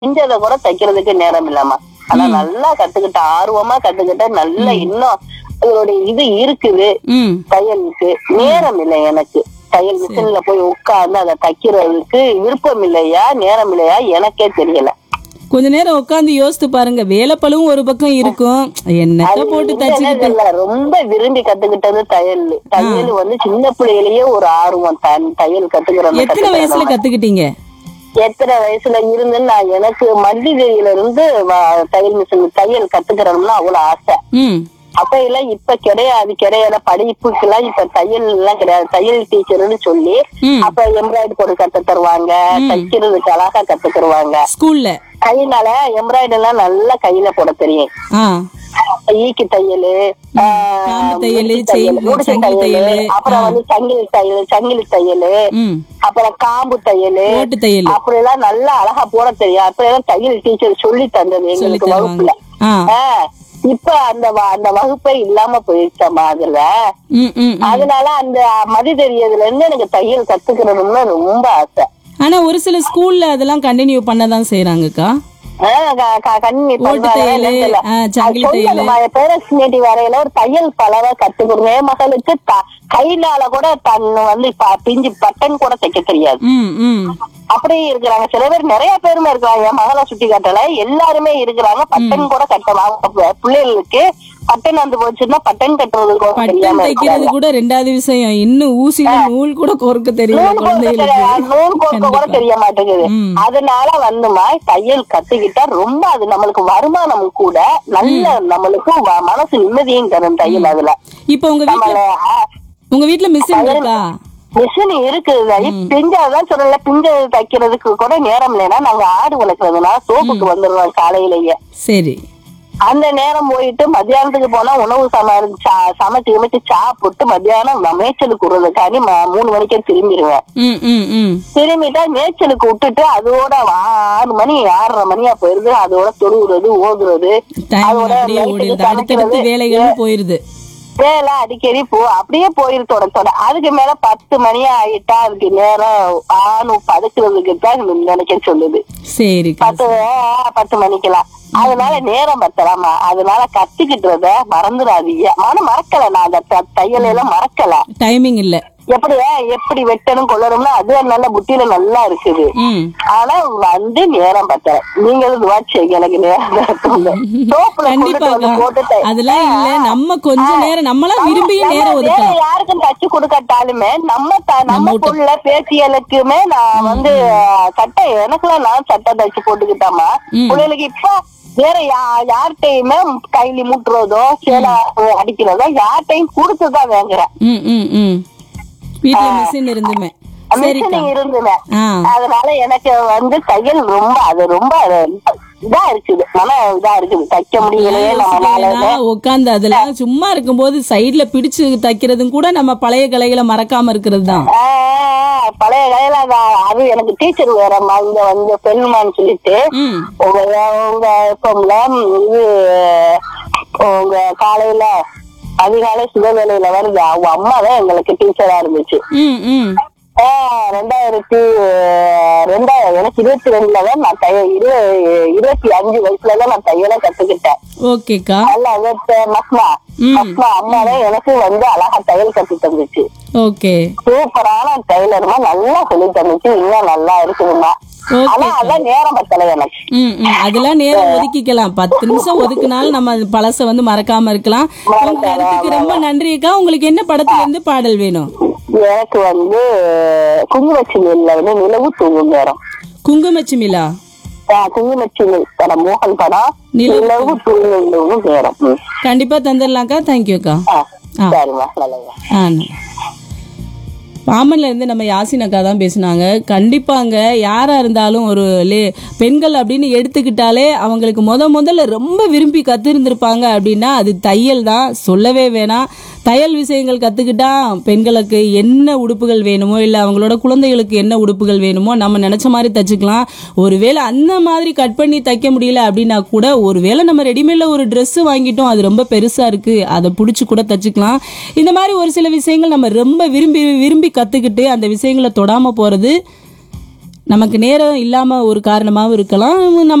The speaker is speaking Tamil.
செஞ்சதை கூட தைக்கிறதுக்கு நேரம் இல்லம்மா ஆனா நல்லா கத்துக்கிட்ட ஆர்வமா கத்துக்கிட்ட நல்ல இன்னும் அதனுடைய இது இருக்குது ம் தையலுக்கு நேரம் இல்லை எனக்கு தையல் மிஷின்ல போய் உட்கார்ந்து அதை தைக்கிறதுக்கு விருப்பம் இல்லையா நேரம் இல்லையா எனக்கே தெரியல கொஞ்ச நேரம் உட்காந்து யோசித்து பாருங்க வேலைப்பழுவும் ஒரு பக்கம் இருக்கும் என்னத்த போட்டு இல்ல, தச்சுக்கிட்டு இல்ல, ரொம்ப விரும்பி கத்துக்கிட்டது தையல் தையல் வந்து சின்ன பிள்ளையிலேயே ஒரு ஆர்வம் தான் தையல் கத்துக்கிறோம் எத்தனை வயசுல கத்துக்கிட்டீங்க எத்தனை வயசுல இருந்து நான் எனக்கு மல்லிகையில இருந்து வ- தையல் மிஷின் தையல் கத்துக்கிறோம்னு அவ்வளவு ஆசை ம் அப்ப எல்லாம் இப்ப கிடையாது கிடையாது படிப்புக்கு எல்லாம் இப்ப தையல் எல்லாம் கிடையாது தையல் டீச்சர்னு சொல்லி ம். அப்ப எம்ப்ராய்டரி போட்டு கத்து தருவாங்க தைக்கிறதுக்கு அழகா கத்து தருவாங்க ஸ்கூல்ல கையினால எம்ப்ராய்டரி எல்லாம் நல்லா கையில போட தெரியும் ஆ ஈக்கி தையல் காம்பு தையல், செயின், முடிச்சு சங்கிலி தையல் தையல், அப்புறம் வந்து சங்கிலி தையல் சங்கிலி தையல் ம் அப்புறம் காம்பு தையல் ஓட்டு தையல் அப்படி எல்லாம் நல்லா அழகா போட தெரியும் அப்படி எல்லாம் தையல் டீச்சர் சொல்லி தந்தது சொல்லி எங்களுக்கு தருவாங்க வகுப்புல ஆ ஆஹ் இப்ப அந்த வ- அந்த வகுப்பே இல்லாம போயிடுச்சம்மா அதுல ம் ம் ம். அதனால அந்த மதி தெரியதுல இருந்து எனக்கு தையல் கத்துக்கணும்னு ரொம்ப ஆசை ஆனா ஒரு சில ஸ்கூல்ல அதெல்லாம் கண்டினியூ பண்ணதான் செய்யறாங்கக்கா ஆஹ் க- க- கண்ணி ஓட்டு தையலு, ஆ, சங்கிலி தையலு. பேரண்ட்ஸ் மீட்டிங் வரையில ஒரு தையல் பலவை கத்து கொடுங்க என் மகளுக்கு த- கையினால கூட தன் வந்து ப- பிஞ்சு பட்டன் கூட தைக்க தெரியாது ம் ம் அப்படியே இருக்கிறாங்க சில பேர் நிறைய பேருமே இருக்கிறாங்க என் மகளை சுட்டி காட்டல எல்லாருமே இருக்கிறாங்க பட்டன் கூட கட்டலாம் அப்ப பிள்ளைகளுக்கு பட்டன் வந்து போச்சுன்னா பட்டன் கட்டுறது கூட பட்டன் தெரியாம தைக்கிறது இருக்கிறாங்க. கூட ரெண்டாவது விஷயம் இன்னும் ஊசியில நூல் கூட கோர்க்க தெரியல நூல் கோர்க்க தெரியாது, குழந்தைகளுக்கு நூல் கோர்க்க கூட கண்டிப்பா. தெரிய மாட்டேங்குது ம். அதனால வந்துமா தையல் கத்துக்கிட்டா ரொம்ப அது நம்மளுக்கு வருமானம் கூட நல்ல நம்மளுக்கு வ- மனசு நிம்மதியும் தரும் தையல் அதுல இப்ப உங்க வீட்ல நம்மள உங்க வீட்ல மிஷின் இருக்கா மிஷின் இருக்குது பிஞ்சாதான் சொல்லல பிஞ்ச தைக்கிறதுக்கு கூட நேரம் இல்லைன்னா நாங்க ஆடு வளர்க்கறதுனால சோப்புக்கு வந்துடுறோம் காலையிலேயே சரி அந்த நேரம் போயிட்டு மத்தியானத்துக்கு போனா உணவு சம சா- சமைச்சு சமைச்சு சாப்பிட்டு மத்தியானம் நான் மேய்ச்சலுக்கு விடுறதுக்காண்டி ம- மூணு மணிக்கே திரும்பிடுவேன் ம் ம் ம் திரும்பிட்டா மேய்ச்சலுக்கு விட்டுட்டு அதோட ஆறு மணி ஆறரை மணியா போயிருது அதோட தொழுவுறது ஓதுறது டைம் அதோட அப்படியே நைட்டுக்கு ஓடிடுது அடுத்தடுத்து சமைக்கிறது, வேலைகள் போயிருது வேலை அடிக்கடி போ அப்படியே போயிரு தொட தொட அதுக்கு மேல பத்து மணி ஆயிட்டா அதுக்கு நேரம் ஆணு பதுக்குறதுக்கு தான் நினைக்க சொல்லுது சரிக்கா பத்து ஆ, பத்து மணிக்கெல்லாம் அதனால நேரம் பத்தலாமா அதனால கத்துக்கிட்டத மறந்துடாதீங்க ஆனா மறக்கல நான் அந்த த- தையல் எல்லாம் மறக்கல டைமிங் இல்ல எப்படி எப்படி வெட்டணும் கொள்ளணும்னா அது நல்ல புத்தியில நல்லா இருக்குது ம் ஆனா வந்து நேரம் பத்தல நீங்களும் வாட்சிங்க எனக்கு நேரம் பத்தல. சோப்புல கொண்டுட்டு வந்து கண்டிப்பாக்கா போட்டுட்டு அதெல்லாம் இல்ல நம்ம கொஞ்ச நேரம் நம்மளா விரும்பிய நம்ம நேரம் வேற ஒதுக்கலாம் யாருக்கும் தச்சு கொடுக்கட்டாலுமே நம்ம த- நம்ம விட்டு- புள்ள பேத்தியலுக்குமே நான் வந்து சட்டை எனக்குலாம் நான் சட்டை தச்சு போட்டுக்கிட்டாமா ம். பிள்ளைகளுக்கு இப்ப வேற யா யார்கிட்டயுமே கைலி முட்டுறதோ சேலை அடிக்கிறதோ யார்கிட்டயும் கொடுத்துதான் வாங்குறேன் ம் ம் ம் வீட்ல மிஷின் இருந்துமே சரிக்கா மிஷின் இருந்துமே ஆ அதனால எனக்கு வந்து தையல் ரொம்ப அது ரொம்ப இதா இருக்குது மன இதா இருக்குது தைக்க முடியலையே நம்மளால உட்காந்து அதுல சும்மா இருக்கும்போது சைடுல பிடிச்சு தைக்கிறதும் கூட நம்ம பழைய கலைகளை மறக்காம இருக்கிறது தான் ஆஹ் பழைய காலையில அது- அது எனக்கு டீச்சர் வேறம்மா இங்க வந்து பெண்மான்னு சொல்லிட்டு ம் உங்க உங்க எப்பம்ல இது உங்க காலையில அதிகாலை சுகவேளையில வருது அவங்க அம்மா தான் எங்களுக்கு டீச்சரா இருந்துச்சு ம் ம் ஆஹ் ரெண்டாயிரத்தி ரெண்டாயிரம் எனக்கு இருபத்தி ரெண்டுல தான் நான் தைய இரு இருபத்தி அஞ்சு வயசுல தான் நான் தையலை கத்துக்கிட்டேன் ஓகேக்கா நல்லா வெட்ட மஸ்மா ம். மஸ்மா அம்மா தான் எனக்கு வந்து அழகா தையல் கத்து தந்துச்சு ஓகே சூப்பரான டெய்லருமா நல்லா சொல்லி தந்துச்சு இன்னும் நல்லா இருக்குதுமா ஆனா ஓகே அதான் நேரம் பத்தல எனக்கு ம் ம் அதெல்லாம் நேரம் ஒதுக்கிக்கலாம் பத்து நிமிஷம் ஒதுக்குனாலும் நம்ம அது பழச வந்து மறக்காம இருக்கலாம் உங்க கருத்துக்கு ரொம்ப நன்றிக்கா உங்களுக்கு என்ன படத்துல இருந்து பாடல் வேணும் எனக்கு வந்து குங்குமச்சிமில்ல வந்து நிலவு தூங்கும் நேரம் குங்குமச்சிமிலா ஆஹ் குங்குமச்சிமி படம் மோகன் படம் நிலவு நிலவு தூங்கும் நேரம் ம். கண்டிப்பா தந்துடலாம்க்கா தேங்க்யூக்கா ஆ, ஆ. சரிம்மா நல்லதுமா ஆ பாமன்ல இருந்து நம்ம யாசின் அக்கா தான் பேசினாங்க கண்டிப்பாங்க யாரா இருந்தாலும் ஒரு லே பெண்கள் அப்படின்னு எடுத்துக்கிட்டாலே அவங்களுக்கு முத முதல்ல ரொம்ப விரும்பி கத்திருந்திருப்பாங்க அப்படின்னா அது தையல் தான் சொல்லவே வேணாம் தையல் விஷயங்கள் கத்துக்கிட்டா பெண்களுக்கு என்ன உடுப்புகள் வேணுமோ இல்லை அவங்களோட குழந்தைகளுக்கு என்ன உடுப்புகள் வேணுமோ நம்ம நினைச்ச மாதிரி தச்சுக்கலாம் ஒருவேளை அந்த மாதிரி கட் பண்ணி தைக்க முடியல அப்படின்னா கூட ஒருவேளை நம்ம ரெடிமேட்ல ஒரு Dress வாங்கிட்டோம் அது ரொம்ப பெருசா இருக்கு அதை பிடிச்சி கூட தச்சுக்கலாம் இந்த மாதிரி ஒரு சில விஷயங்கள் நம்ம ரொம்ப விரும்பி விரும்பி கத்துக்கிட்டு அந்த விஷயங்களை தொடாம போறது நமக்கு நேரம் இல்லாம ஒரு காரணமாவும் இருக்கலாம் நம்ம